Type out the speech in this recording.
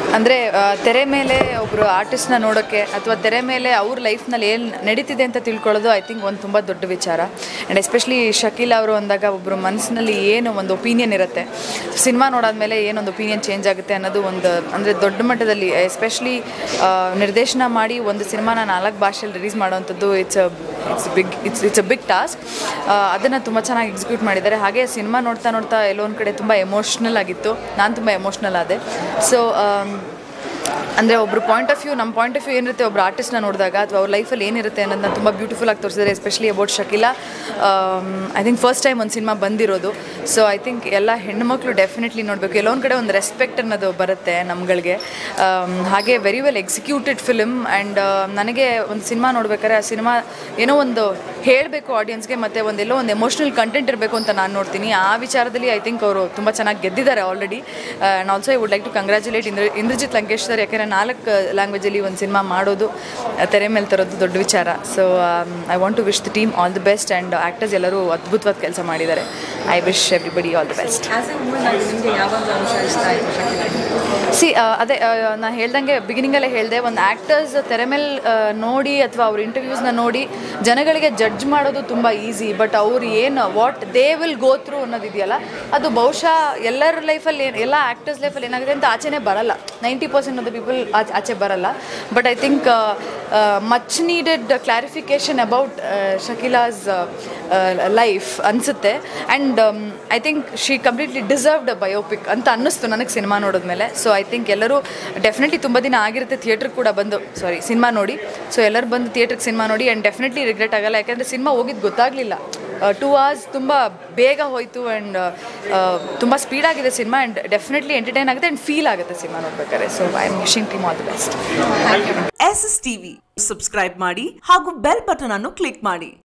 ಅಂದರೆ ತೆರೆ ಮೇಲೆ ಒಬ್ಬರು ಆರ್ಟಿಸ್ಟ್ನ ನೋಡೋಕ್ಕೆ ಅಥವಾ ತೆರೆ ಮೇಲೆ ಅವ್ರ ಲೈಫ್ನಲ್ಲಿ ಏನು ನಡೀತಿದೆ ಅಂತ ತಿಳ್ಕೊಳ್ಳೋದು ಐ ಥಿಂಕ್ ಒಂದು ತುಂಬ ದೊಡ್ಡ ವಿಚಾರ ಆ್ಯಂಡ್ ಎಸ್ಪೆಷಲಿ ಶಕೀಲ್ ಅವರು ಅಂದಾಗ ಒಬ್ಬರು ಮನಸ್ಸಿನಲ್ಲಿ ಏನು ಒಂದು ಒಪಿನಿಯನ್ ಇರುತ್ತೆ ಸಿನಿಮಾ ನೋಡಾದ್ಮೇಲೆ ಏನೊಂದು ಒಪಿನಿಯನ್ ಚೇಂಜ್ ಆಗುತ್ತೆ ಅನ್ನೋದು ಒಂದು ಅಂದರೆ ದೊಡ್ಡ ಮಟ್ಟದಲ್ಲಿ ಎಸ್ಪೆಷಲಿ ನಿರ್ದೇಶನ ಮಾಡಿ ಒಂದು ಸಿನಿಮಾನ ನಾಲ್ಕು ಭಾಷೆಯಲ್ಲಿ ರಿಲೀಸ್ ಮಾಡೋವಂಥದ್ದು it's it's big it's it's a big task ಅದನ್ನು ತುಂಬ ಚೆನ್ನಾಗಿ ಎಕ್ಸಿಕ್ಯೂಟ್ ಮಾಡಿದ್ದಾರೆ ಹಾಗೆ ಸಿನಿಮಾ ನೋಡ್ತಾ ನೋಡ್ತಾ ಎಲ್ಲೋ ಒಂದು ಕಡೆ ತುಂಬ ಎಮೋಷ್ನಲ್ ಆಗಿತ್ತು ನಾನು ತುಂಬ ಎಮೋಷ್ನಲ್ ಆದೆ ಸೊ ಅಂದರೆ ಒಬ್ಬರು ಪಾಯಿಂಟ್ ಆಫ್ ವ್ಯೂ ನಮ್ಮ ಪಾಯಿಂಟ್ ಆಫ್ ವ್ಯೂ ಏನಿರುತ್ತೆ ಒಬ್ಬರು ಆರ್ಟಿಸ್ಟ್ನ ನೋಡಿದಾಗ ಅಥವಾ ಅವ್ರ ಲೈಫಲ್ಲಿ ಏನಿರುತ್ತೆ ಅನ್ನೋದನ್ನ ತುಂಬ ಬ್ಯೂಟಿಫುಲ್ ಆಗಿ ತೋರಿಸಿದ್ದಾರೆ especially about Shakila I think first time ಒಂದು ಸಿನಿಮಾ ಬಂದಿರೋದು ಸೊ ಐ ಥಿಂಕ್ ಎಲ್ಲ ಹೆಣ್ಮಕ್ಳು ಡೆಫಿನೆಟ್ಲಿ ನೋಡಬೇಕು ಎಲ್ಲೊಂದು ಕಡೆ ಒಂದು ರೆಸ್ಪೆಕ್ಟ್ ಅನ್ನೋದು ಬರುತ್ತೆ ನಮ್ಗಳಿಗೆ ಆಮ್, ಹಾಗೆ very well executed film and ನನಗೆ ಒಂದು ಸಿನಿಮಾ ನೋಡ್ಬೇಕಾದ್ರೆ ಆ ಸಿನಿಮಾ ಏನೋ ಒಂದು ಹೇಳಬೇಕು ಆಡಿಯನ್ಸ್ಗೆ ಮತ್ತು ಒಂದೆಲ್ಲೋ ಒಂದು ಎಮೋಷ್ನಲ್ ಕಂಟೆಂಟ್ ಇರಬೇಕು ಅಂತ ನಾನು ನೋಡ್ತೀನಿ ಆ ವಿಚಾರದಲ್ಲಿ ಐ ಥಿಂಕ್ ಅವರು ತುಂಬ ಚೆನ್ನಾಗಿ ಗೆದ್ದಿದ್ದಾರೆ already and also I would like to congratulate Indra Indrajit Lankesh sir ಯಾಕೆಂದರೆ ನಾಲ್ಕು ಲ್ಯಾಂಗ್ವೇಜಲ್ಲಿ ಒಂದು ಸಿನಿಮಾ ಮಾಡೋದು ಆ, ತೆರೆ ಮೇಲೆ ತರೋದು ದೊಡ್ಡ ವಿಚಾರ so I want to wish the team all the best and actors ಎಲ್ಲರೂ ಅದ್ಭುತವಾದ ಕೆಲಸ ಮಾಡಿದ್ದಾರೆ I wish everybody all the best as a woman ಆಗಿ ನಿಮಗೆ ಯಾವಾಗ ಅಂಶ ಇಷ್ಟ ಆಯಿತು ಶಕಿಲಾ ಸಿ ಅದೇ ನಾನು ಹೇಳ್ದಂಗೆ ಬಿಗಿನಿಂಗಲ್ಲೇ ಹೇಳಿದೆ ಒಂದು ಆ್ಯಕ್ಟರ್ಸ್ ತೆರೆ ಮೇಲೆ ನೋಡಿ ಅಥವಾ ಅವ್ರ ಇಂಟರ್ವ್ಯೂಸ್ನ ನೋಡಿ ಜನಗಳಿಗೆ ಜಡ್ಜ್ ಮಾಡೋದು ತುಂಬ ಈಸಿ ಬಟ್ ಅವ್ರು ಏನು what they will go through ಅನ್ನೋದಿದೆಯಲ್ಲ ಅದು ಬಹುಶಃ ಎಲ್ಲರ ಲೈಫಲ್ಲಿ ಏನು ಎಲ್ಲ ಆ್ಯಕ್ಟರ್ಸ್ ಲೈಫಲ್ಲಿ ಏನಾಗುತ್ತೆ ಅಂತ ಆಚೆನೇ ಬರಲ್ಲ ninety percent of the people ಆಚೆ ಬರಲ್ಲ but I think much needed clarification about ಶಕಿಲಾಸ್ ಲೈಫ್ ಅನಿಸುತ್ತೆ and I think she completely deserved biopic ಅಂತ ಅನ್ನಿಸ್ತು ನನಗೆ ಸಿನಿಮಾ ನೋಡಿದ್ಮೇಲೆ ಸೊ ಐ ಥಿಂಕ್ ಎಲ್ಲರೂ ಡೆಫಿನೆಟ್ಲಿ ತುಂಬ ದಿನ ಆಗಿರುತ್ತೆ ಥಿಯೇಟ್ರಿಗೆ ಕೂಡ ಬಂದು ಸಾರಿ ಸಿನಿಮಾ ನೋಡಿ ಸೊ ಎಲ್ಲರೂ ಬಂದು ಥಿಯೇಟ್ರಿಗೆ ಸಿನಿಮಾ ನೋಡಿ ಆ್ಯಂಡ್ ಡೆಫಿನೆಟ್ಲಿ ರಿಗ್ರೆಟ್ ಆಗಲ್ಲ ಯಾಕೆಂದರೆ ಸಿನಿಮಾ ಹೋಗಿದ್ದು ಗೊತ್ತಾಗಲಿಲ್ಲ ಟೂ ಅವರ್ಸ್ ತುಂಬ ಬೇಗ ಹೋಯಿತು ಆ್ಯಂಡ್ ತುಂಬ ಸ್ಪೀಡಾಗಿದೆ ಸಿನಿಮಾ ಆ್ಯಂಡ್ ಡೆಫಿನೆಟ್ಲಿ ಎಂಟರ್ಟೈನ್ ಆಗುತ್ತೆ ಆ್ಯಂಡ್ ಫೀಲ್ ಆಗುತ್ತೆ ಸಿನಿಮಾ ನೋಡ್ಬೇಕಾದ್ರೆ so I am wishing team all the best S S TV subscribe ಮಾಡಿ ಹಾಗೂ ಬೆಲ್ ಬಟನ್ ಅನ್ನು ಕ್ಲಿಕ್ ಮಾಡಿ